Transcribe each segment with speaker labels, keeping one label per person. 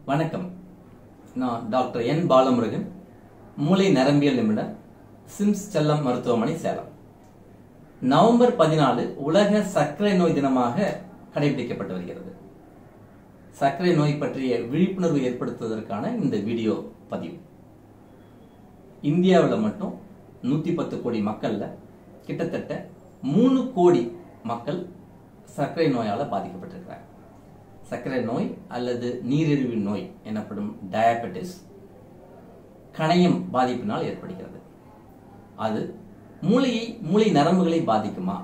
Speaker 1: வணக்கம் நான் டாக்டர் என் பாலமுருகன் மூளை நரம்பியல் நிபுணர் சிம்ஸ் செல்லம் மருத்துவமனை சேலம் நவம்பர் பதினாலு உலக சர்க்கரை நோய் தினமாக கடைபிடிக்கப்பட்டு வருகிறது சர்க்கரை நோய் பற்றிய விழிப்புணர்வு ஏற்படுத்துவதற்கான இந்த வீடியோ பதிவு இந்தியாவில் மட்டும் நூற்றி பத்து கோடி மக்கள்ல கிட்டத்தட்ட மூணு கோடி மக்கள் சர்க்கரை நோயால் பாதிக்கப்பட்டிருக்கிறாங்க சர்க்கரை நோய் அல்லது நீரிழிவு நோய் எனப்படும் டயபெட்டிஸ் கணையம் பாதிப்பினால் ஏற்படுகிறது அது மூளையை மூளை நரம்புகளை பாதிக்குமா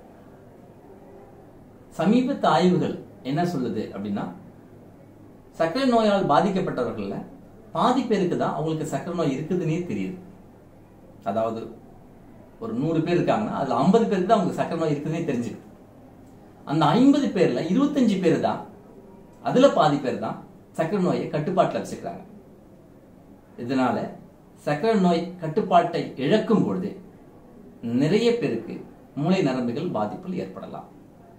Speaker 1: சமீபத்து ஆய்வுகள் என்ன சொல்லுது அப்படின்னா சர்க்கரை நோயால் பாதிக்கப்பட்டவர்கள்ல பாதி பேருக்கு தான் அவங்களுக்கு சர்க்கரை நோய் இருக்குதுன்னே தெரியுது அதாவது ஒரு நூறு பேர் இருக்காங்கன்னா அதுல ஐம்பது பேருக்கு தான் அவங்களுக்கு சர்க்கரை நோய் இருக்குதுன்னே தெரிஞ்சுது அந்த ஐம்பது பேர்ல இருபத்தஞ்சு பேர் தான் அதுல பாதி பேர் தான் சர்க்கரை நோயை கட்டுப்பாட்டில் வச்சுக்கிறாங்க இதனால சர்க்கரை நோய் கட்டுப்பாட்டை இழக்கும் பொழுது நிறைய பேருக்கு மூளை நரம்புகள் பாதிப்பில் ஏற்படலாம்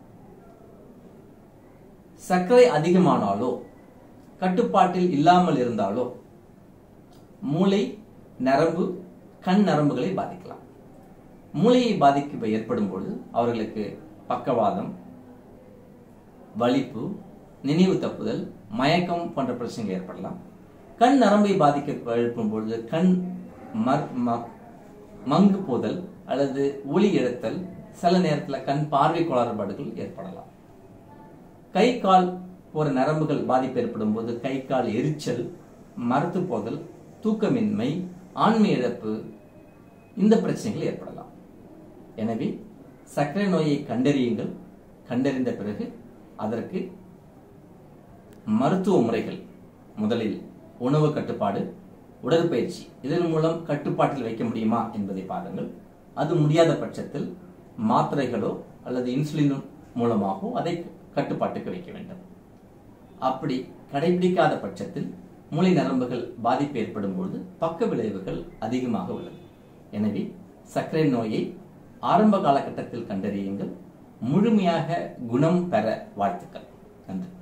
Speaker 1: சர்க்கரை அதிகமானாலோ கட்டுப்பாட்டில் இல்லாமல் இருந்தாலோ மூளை நரம்பு கண் நரம்புகளை பாதிக்கலாம் மூளையை பாதிக்க ஏற்படும் பொழுது அவர்களுக்கு பக்கவாதம் வலிப்பு நினைவு தப்புதல் மயக்கம் போன்ற பிரச்சனைகள் ஏற்படலாம் கண் நரம்பை பாதிக்க எழுப்பும் பொழுது கண் மர்- ம- மங்கு போதல் அல்லது ஒளி இழத்தல் சில நேரத்தில் கண் பார்வை குளறுபாடுகள் ஏற்படலாம் கை கால் போற நரம்புகள் பாதிப்பு ஏற்படும் போது கை கால் எரிச்சல் மரத்து போதல் தூக்கமின்மை ஆண்மை இழப்பு இந்த பிரச்சனைகள் ஏற்படலாம் எனவே சர்க்கரை நோயை கண்டறியுங்கள் கண்டறிந்த பிறகு அதற்கு மருத்துவ முறைகள் முதலில் உணவு கட்டுப்பாடு உடற்பயிற்சி இதன் மூலம் கட்டுப்பாட்டில் வைக்க முடியுமா என்பதை பாருங்கள் அது முடியாத பட்சத்தில் மாத்திரைகளோ அல்லது இன்சுலின் மூலமாகவோ அதை கட்டுப்பாட்டுக்கு வைக்க வேண்டும் அப்படி கடைபிடிக்காத பட்சத்தில் மூளை நரம்புகள் பாதிப்பு ஏற்படும் பொழுது பக்க விளைவுகள் அதிகமாக உள்ளது எனவே சர்க்கரை நோயை ஆரம்ப காலகட்டத்தில் கண்டறியுங்கள் முழுமையாக குணம் பெற வாழ்த்துக்கள் நன்றி